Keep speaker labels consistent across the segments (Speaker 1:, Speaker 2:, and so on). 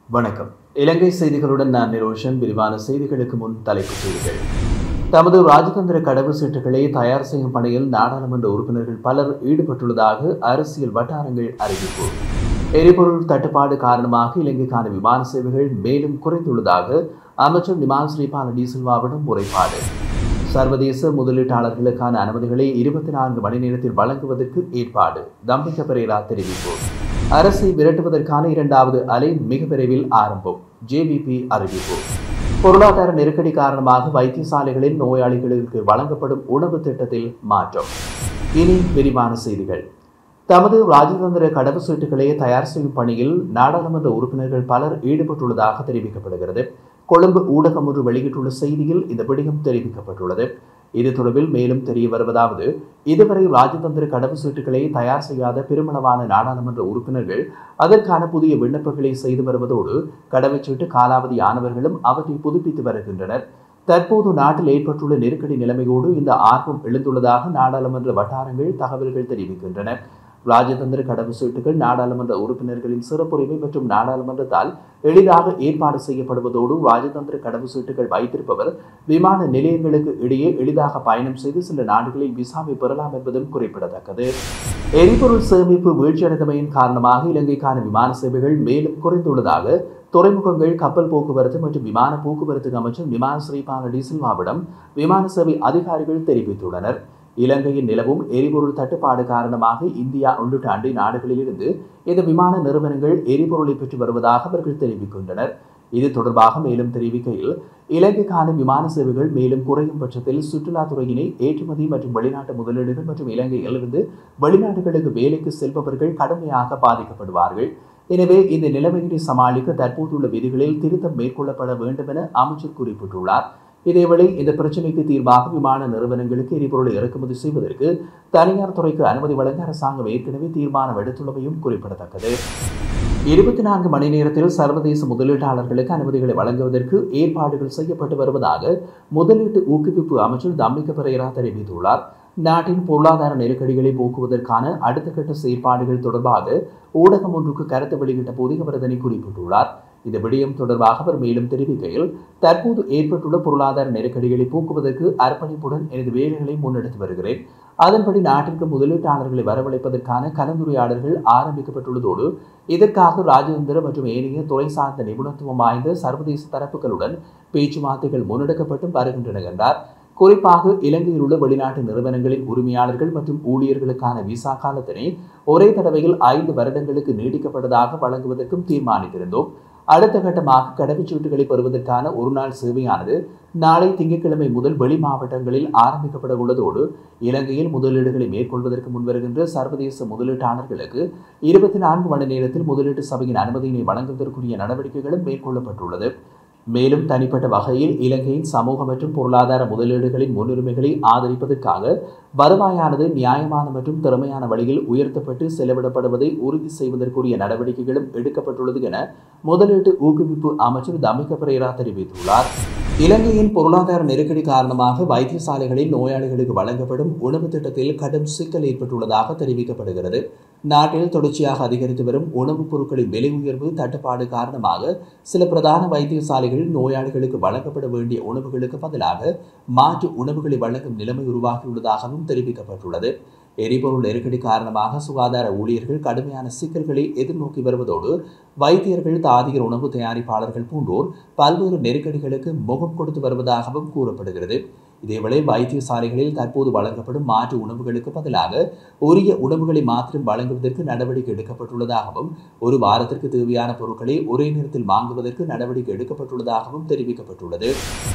Speaker 1: வணக்கம் இலங்கை செய்திகளுடன் நான் நிரோஷன் விரிவான செய்திகளுக்கு முன் தலைப்புச் செய்திகள் தமது ராஜதந்திர கடவு சீட்டுகளை தயார் செய்யும் பணியில் நாடாளுமன்ற உறுப்பினர்கள் பலர் ஈடுபட்டுள்ளதாக அரசியல் வட்டாரங்கள் அறிவிப்பு எரிபொருள் தட்டுப்பாடு காரணமாக இலங்கைக்கான விமான சேவைகள் மேலும் குறைந்துள்ளதாக அமைச்சர் நிமால் ஸ்ரீபால டி சில்வாவிடம் முறைப்பாடு சர்வதேச முதலீட்டாளர்களுக்கான அனுமதிகளை இருபத்தி நான்கு மணி நேரத்தில் வழங்குவதற்கு ஏற்பாடு தம்பிக்க பெரேரா தெரிவிப்பு அரசை விரட்டுவதற்கான இரண்டாவது அலை மிக விரைவில் ஆரம்பம் ஜேவிபி அறிவிப்பு பொருளாதார நெருக்கடி காரணமாக வைத்தியசாலைகளில் நோயாளிகளுக்கு வழங்கப்படும் உணவு திட்டத்தில் மாற்றம் இனி விரிவான செய்திகள் தமது ராஜதந்திர கடவு சீட்டுகளை தயார் செய்யும் பணியில் நாடாளுமன்ற உறுப்பினர்கள் பலர் ஈடுபட்டுள்ளதாக தெரிவிக்கப்படுகிறது கொழும்பு ஊடகம் ஒன்று வெளியிட்டுள்ள செய்தியில் இந்த விடயம் தெரிவிக்கப்பட்டுள்ளது இது தொடர்பில் மேலும் தெரிய வருவதாவது இதுவரை ராஜதந்திர கடவு சீட்டுகளை தயார் செய்யாத பெருமளவான நாடாளுமன்ற உறுப்பினர்கள் அதற்கான புதிய விண்ணப்பங்களை செய்து வருவதோடு கடவுச்சீட்டு காலாவதி ஆனவர்களும் அவற்றை புதுப்பித்து வருகின்றனர் தற்போது நாட்டில் ஏற்பட்டுள்ள நெருக்கடி நிலைமையோடு இந்த ஆர்வம் எழுந்துள்ளதாக நாடாளுமன்ற வட்டாரங்கள் தகவல்கள் தெரிவிக்கின்றன ராஜதந்திர கடவு சீட்டுகள் நாடாளுமன்ற உறுப்பினர்களின் சிறப்புரிமை மற்றும் நாடாளுமன்றத்தால் எளிதாக ஏற்பாடு செய்யப்படுவதோடு ராஜதந்திர கடவு சீட்டுகள் வைத்திருப்பவர் விமான நிலையங்களுக்கு இடையே எளிதாக பயணம் செய்து சில நாடுகளில் விசாவை பெறலாம் என்பதும் குறிப்பிடத்தக்கது எரிபொருள் சேமிப்பு வீழ்ச்சியடைந்தமையின் காரணமாக இலங்கைக்கான விமான சேவைகள் மேலும் குறைந்துள்ளதாக துறைமுகங்கள் கப்பல் போக்குவரத்து மற்றும் விமான போக்குவரத்து அமைச்சர் விமான ஸ்ரீபால டி சில்வாவிடம் விமான சேவை அதிகாரிகள் தெரிவித்துள்ளனர் இலங்கையில் நிலவும் எரிபொருள் தட்டுப்பாடு காரணமாக இந்தியா உள்ளிட்ட அண்டை நாடுகளிலிருந்து இந்த விமான நிறுவனங்கள் எரிபொருளை பெற்று வருவதாக அவர்கள் தெரிவிக்கின்றனர் இது தொடர்பாக மேலும் தெரிவிக்கையில் இலங்கைக்கான விமான சேவைகள் மேலும் குறையும் பட்சத்தில் சுற்றுலாத்துறையினை ஏற்றுமதி மற்றும் வெளிநாட்டு முதலீடுகள் மற்றும் இலங்கையில் இருந்து வெளிநாடுகளுக்கு வேலைக்கு செல்பவர்கள் கடுமையாக பாதிக்கப்படுவார்கள் எனவே இந்த நிலைமையினை சமாளிக்க தற்போதுள்ள விதிகளில் திருத்தம் மேற்கொள்ளப்பட வேண்டும் என அமைச்சர் குறிப்பிட்டுள்ளார் இதேவேளை இந்த பிரச்சினைக்கு தீர்வாக விமான நிறுவனங்களுக்கு எரிபொருளை இறக்குமதி செய்வதற்கு தனியார் துறைக்கு அனுமதி வழங்க அரசாங்கம் ஏற்கனவே தீர்மானம் எடுத்துள்ளமையும் குறிப்பிடத்தக்கது இருபத்தி நான்கு மணி நேரத்தில் சர்வதேச முதலீட்டாளர்களுக்கு அனுமதிகளை வழங்குவதற்கு ஏற்பாடுகள் செய்யப்பட்டு வருவதாக முதலீட்டு ஊக்குவிப்பு அமைச்சர் தம்மிக்க பெரேரா தெரிவித்துள்ளார் நாட்டின் பொருளாதார நெருக்கடிகளை போக்குவதற்கான அடுத்த கட்ட செயற்பாடுகள் தொடர்பாக ஊடகம் ஒன்றுக்கு கருத்து வெளியிட்ட போது அவர் அதனை குறிப்பிட்டுள்ளார் இந்த விடயம் தொடர்பாக அவர் மேலும் தெரிவிக்கையில் தற்போது ஏற்பட்டுள்ள பொருளாதார நெருக்கடிகளை போக்குவதற்கு அர்ப்பணிப்புடன் எனது வேலைகளை முன்னெடுத்து வருகிறேன் அதன்படி நாட்டிற்கு முதலீட்டாளர்களை வரவழைப்பதற்கான கலந்துரையாடல்கள் ஆரம்பிக்கப்பட்டுள்ளதோடு இதற்காக ராஜதந்திர மற்றும் ஏனைய துறை சார்ந்த நிபுணத்துவம் வாய்ந்த சர்வதேச தரப்புகளுடன் பேச்சுவார்த்தைகள் முன்னெடுக்கப்பட்டும் வருகின்றன என்றார் குறிப்பாக இலங்கையில் உள்ள வெளிநாட்டு நிறுவனங்களின் உரிமையாளர்கள் மற்றும் ஊழியர்களுக்கான விசா காலத்தினை ஒரே தடவையில் ஐந்து வருடங்களுக்கு நீடிக்கப்பட்டதாக வழங்குவதற்கும் தீர்மானித்திருந்தோம் அடுத்த கட்டமாக கடவுச்சீட்டுகளை பெறுவதற்கான ஒரு நாள் சேவையானது நாளை திங்கட்கிழமை முதல் வெளி மாவட்டங்களில் ஆரம்பிக்கப்பட உள்ளதோடு இலங்கையில் முதலீடுகளை மேற்கொள்வதற்கு முன்வருகின்ற சர்வதேச முதலீட்டாளர்களுக்கு இருபத்தி நான்கு மணி நேரத்தில் முதலீட்டு சபையின் அனுமதியினை வழங்குவதற்குரிய நடவடிக்கைகளும் மேற்கொள்ளப்பட்டுள்ளது மேலும் தனிப்பட்ட வகையில் இலங்கையின் சமூக மற்றும் பொருளாதார முதலீடுகளின் முன்னுரிமைகளை ஆதரிப்பதற்காக வருவாயானது நியாயமான மற்றும் திறமையான வழியில் உயர்த்தப்பட்டு செலவிடப்படுவதை உறுதி செய்வதற்குரிய நடவடிக்கைகளும் எடுக்கப்பட்டுள்ளது என முதலீட்டு ஊக்குவிப்பு அமைச்சர் தமிக பிரேரா தெரிவித்துள்ளார் இலங்கையின் பொருளாதார நெருக்கடி காரணமாக வைத்தியசாலைகளில் நோயாளிகளுக்கு வழங்கப்படும் உணவு திட்டத்தில் கடும் சிக்கல் ஏற்பட்டுள்ளதாக தெரிவிக்கப்படுகிறது நாட்டில் தொடர்ச்சியாக அதிகரித்து வரும் உணவுப் பொருட்களின் விலை உயர்வு தட்டுப்பாடு காரணமாக சில பிரதான வைத்தியசாலைகளில் நோயாளிகளுக்கு வழங்கப்பட வேண்டிய உணவுகளுக்கு பதிலாக மாற்று உணவுகளை வழங்கும் நிலைமை உருவாகியுள்ளதாகவும் தெரிவிக்கப்பட்டுள்ளது எரிபொருள் நெருக்கடி காரணமாக சுகாதார ஊழியர்கள் கடுமையான சிக்கல்களை எதிர்நோக்கி வருவதோடு வைத்தியர்கள் தாதியர் உணவு தயாரிப்பாளர்கள் போன்றோர் பல்வேறு நெருக்கடிகளுக்கு முகம் கொடுத்து வருவதாகவும் கூறப்படுகிறது இதேவேளை வைத்தியசாலைகளில் தற்போது வழங்கப்படும் மாற்று உணவுகளுக்கு பதிலாக உரிய உணவுகளை மாத்திரம் வழங்குவதற்கு நடவடிக்கை எடுக்கப்பட்டுள்ளதாகவும் ஒரு வாரத்திற்கு தேவையான பொருட்களை ஒரே நேரத்தில் வாங்குவதற்கு நடவடிக்கை எடுக்கப்பட்டுள்ளதாகவும் தெரிவிக்கப்பட்டுள்ளது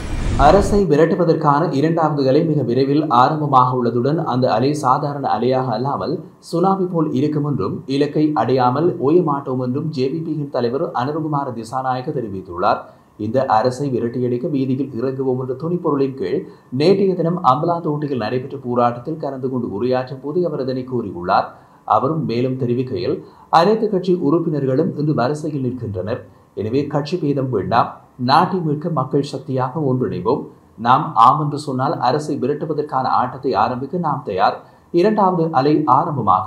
Speaker 1: அரசை விரட்டுவதற்கான இரண்டாவது அலை மிக விரைவில் ஆரம்பமாக உள்ளதுடன் அந்த அலை சாதாரண அலையாக அல்லாமல் சுனாமி போல் இருக்கும் என்றும் இலக்கை அடையாமல் ஓய மாட்டோம் என்றும் ஜேபிபியின் தலைவர் அனுருகுமார திசாநாயக்க தெரிவித்துள்ளார் இந்த அரசை விரட்டியடிக்க வீதியில் இறங்குவோம் என்ற துணிப்பொருளின் கீழ் நேற்றைய தினம் அம்பலாத்தோட்டியில் நடைபெற்ற போராட்டத்தில் கலந்து கொண்டு உரையாற்றும் போது அவர் அதனை கூறியுள்ளார் அவரும் மேலும் தெரிவிக்கையில் அனைத்து கட்சி உறுப்பினர்களும் இன்று வரிசையில் நிற்கின்றனர் எனவே கட்சி பேதம் வேண்டாம் நாட்டை மீட்க மக்கள் சக்தியாக ஒன்றிணைவோம் நாம் ஆம் என்று சொன்னால் அரசை விரட்டுவதற்கான ஆட்டத்தை ஆரம்பிக்க நாம் தயார் இரண்டாவது அலை ஆரம்பமாகும்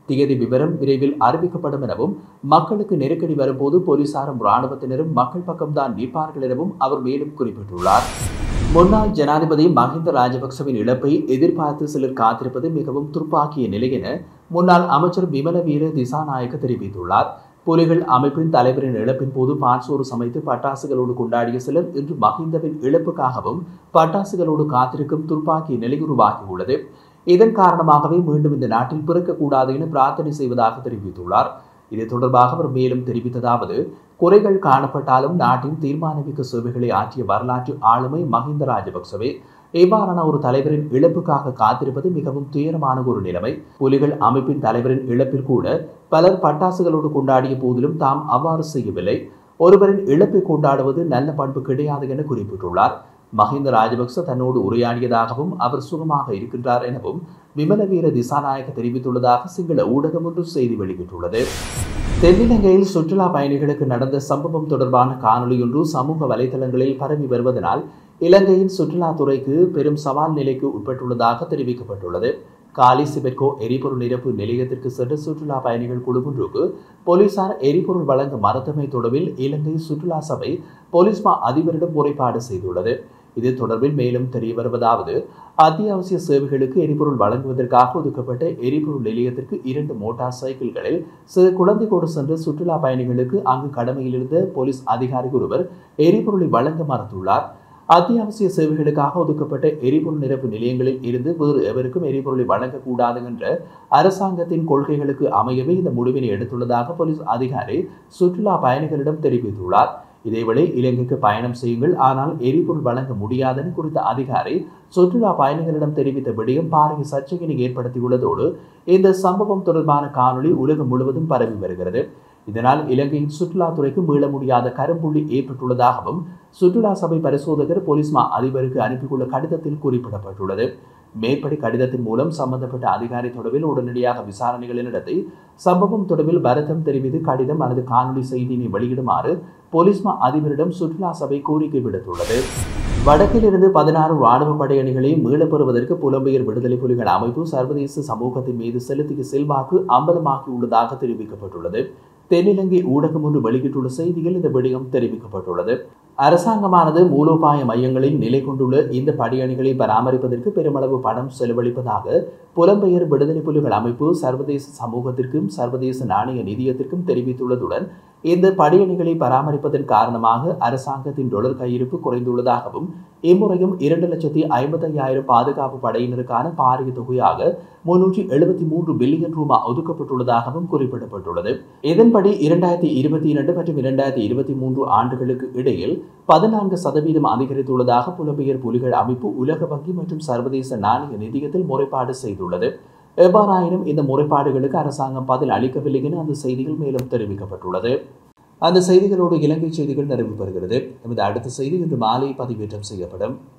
Speaker 1: திகதி விவரம் விரைவில் அறிவிக்கப்படும் எனவும் மக்களுக்கு நெருக்கடி வரும்போது போலீசாரும் இராணுவத்தினரும் மக்கள் பக்கம்தான் நிற்பார்கள் எனவும் அவர் மேலும் குறிப்பிட்டுள்ளார் முன்னாள் ஜனாதிபதி மஹிந்த ராஜபக்சவின் இழப்பை எதிர்பார்த்து சிலர் காத்திருப்பது மிகவும் துர்ப்பாக்கிய நிலை என முன்னாள் அமைச்சர் விமல வீர திசாநாயக்க தெரிவித்துள்ளார் புலிகள் அமைப்பின் தலைவரின் இழப்பின் போது பான்சோறு சமைத்து பட்டாசுகளோடு கொண்டாடிய சிலர் இன்று மஹிந்தவின் இழப்புக்காகவும் பட்டாசுகளோடு காத்திருக்கும் துர்ப்பாக்கிய நிலை உருவாகியுள்ளது இதன் காரணமாகவே மீண்டும் இந்த நாட்டில் பிறக்கக்கூடாது என பிரார்த்தனை செய்வதாக தெரிவித்துள்ளார் இது தொடர்பாக அவர் மேலும் தெரிவித்ததாவது குறைகள் காணப்பட்டாலும் நாட்டின் தீர்மானமிக்க சேவைகளை ஆற்றிய வரலாற்று ஆளுமை மஹிந்த ராஜபக்சவே இவ்வாறான ஒரு தலைவரின் இழப்புக்காக காத்திருப்பது மிகவும் துயரமான ஒரு நிலைமை புலிகள் அமைப்பின் தலைவரின் இழப்பில் கூட பலர் பட்டாசுகளோடு கொண்டாடிய போதிலும் தாம் அவ்வாறு செய்யவில்லை ஒருவரின் இழப்பை கொண்டாடுவது நல்ல பண்பு கிடையாது என குறிப்பிட்டுள்ளார் மஹிந்த ராஜபக்ச தன்னோடு உரையாடியதாகவும் அவர் சுகமாக இருக்கின்றார் எனவும் விமல வீர திசாநாயக்க தெரிவித்துள்ளதாக சிங்கள ஊடகம் ஒன்று செய்தி வெளியிட்டுள்ளது தென்னிலங்கையில் சுற்றுலா பயணிகளுக்கு நடந்த சம்பவம் தொடர்பான காணொலியொன்று சமூக வலைதளங்களில் பரவி வருவதனால் இலங்கையின் சுற்றுலாத்துறைக்கு பெரும் சவால் நிலைக்கு உட்பட்டுள்ளதாக தெரிவிக்கப்பட்டுள்ளது காலி சிபெட்கோ எரிபொருள் நிரப்பு நிலையத்திற்கு சென்ற சுற்றுலா பயணிகள் குழு ஒன்றுக்கு போலீசார் எரிபொருள் வழங்க மறுத்தமை தொடர்பில் இலங்கை சுற்றுலா சபை போலீஸ் மா அதிபரிடம் முறைப்பாடு செய்துள்ளது இது தொடர்பில் மேலும் தெரிய வருவதாவது அத்தியாவசிய சேவைகளுக்கு எரிபொருள் வழங்குவதற்காக ஒதுக்கப்பட்ட எரிபொருள் நிலையத்திற்கு இரண்டு மோட்டார் சைக்கிள்களில் சிறு குழந்தைகோடு சென்று சுற்றுலா பயணிகளுக்கு அங்கு கடமையில் இருந்த போலீஸ் அதிகாரி ஒருவர் எரிபொருளை வழங்க மறுத்துள்ளார் அத்தியாவசிய சேவைகளுக்காக ஒதுக்கப்பட்ட எரிபொருள் நிரப்பு நிலையங்களில் இருந்து வேறு எவருக்கும் எரிபொருளை வழங்கக்கூடாது என்ற அரசாங்கத்தின் கொள்கைகளுக்கு அமையவே இந்த முடிவினை எடுத்துள்ளதாக போலீஸ் அதிகாரி சுற்றுலா பயணிகளிடம் தெரிவித்துள்ளார் இதேவேளை இலங்கைக்கு பயணம் செய்யுங்கள் ஆனால் எரிபொருள் வழங்க முடியாதென குறித்த அதிகாரி சுற்றுலா பயணிகளிடம் தெரிவித்த விடயம் பாரிய சர்ச்சையினை ஏற்படுத்தியுள்ளதோடு இந்த சம்பவம் தொடர்பான காணொளி உலகம் முழுவதும் பரவி வருகிறது இதனால் இலங்கையின் சுற்றுலாத்துறைக்கு மீள முடியாத கரும்புள்ளி ஏற்பட்டுள்ளதாகவும் சுற்றுலா சபை பரிசோதகர் போலீஸ் மா அதிபருக்கு அனுப்பியுள்ள கடிதத்தில் குறிப்பிடப்பட்டுள்ளது மேற்படி கடிதத்தின் மூலம் சம்பந்தப்பட்ட அதிகாரி தொடர்பில் உடனடியாக விசாரணைகளை நடத்தி சம்பவம் தொடர்பில் வருத்தம் தெரிவித்து கடிதம் அல்லது காணொலி செய்தியினை வெளியிடுமாறு போலீஸ் மா அதிபரிடம் சுற்றுலா சபை கோரிக்கை விடுத்துள்ளது வடக்கிலிருந்து பதினாறு ராணுவ படையணிகளை மீளப் பெறுவதற்கு புலம்பெயர் விடுதலை புலிகள் அமைப்பு சர்வதேச சமூகத்தின் மீது செலுத்திய செல்வாக்கு அம்பலமாக்கியுள்ளதாக தெரிவிக்கப்பட்டுள்ளது தென்னிலங்கை ஊடகம் ஒன்று வெளியிட்டுள்ள செய்தியில் இந்த விடயம் தெரிவிக்கப்பட்டுள்ளது அரசாங்கமானது மூலோபாய மையங்களில் நிலை கொண்டுள்ள இந்த படையணிகளை பராமரிப்பதற்கு பெருமளவு பணம் செலவழிப்பதாக புலம்பெயர் விடுதலை புலிகள் அமைப்பு சர்வதேச சமூகத்திற்கும் சர்வதேச நாணய நிதியத்திற்கும் தெரிவித்துள்ளதுடன் இந்த படையணிகளை பராமரிப்பதன் காரணமாக அரசாங்கத்தின் டொலர் கையிருப்பு குறைந்துள்ளதாகவும் இம்முறையும் இரண்டு லட்சத்தி ஐம்பத்தையாயிரம் பாதுகாப்பு படையினருக்கான பாரிய தொகையாக முன்னூற்றி எழுபத்தி மூன்று பில்லியன் ரூபாய் ஒதுக்கப்பட்டுள்ளதாகவும் குறிப்பிடப்பட்டுள்ளது இதன்படி இரண்டாயிரத்தி இருபத்தி இரண்டு மற்றும் இரண்டாயிரத்தி இருபத்தி மூன்று ஆண்டுகளுக்கு இடையில் பதினான்கு சதவீதம் அதிகரித்துள்ளதாக புலம்பெயர் புலிகள் அமைப்பு உலக வங்கி மற்றும் சர்வதேச நாணய நிதியத்தில் முறைப்பாடு செய்துள்ளது எவ்வாறாயினும் இந்த முறைப்பாடுகளுக்கு அரசாங்கம் பதில் அளிக்கவில்லை என அந்த செய்திகள் மேலும் தெரிவிக்கப்பட்டுள்ளது அந்த செய்திகளோடு இலங்கை செய்திகள் நிறைவு பெறுகிறது நமது அடுத்த செய்தி இன்று மாலை பதிவேற்றம் செய்யப்படும்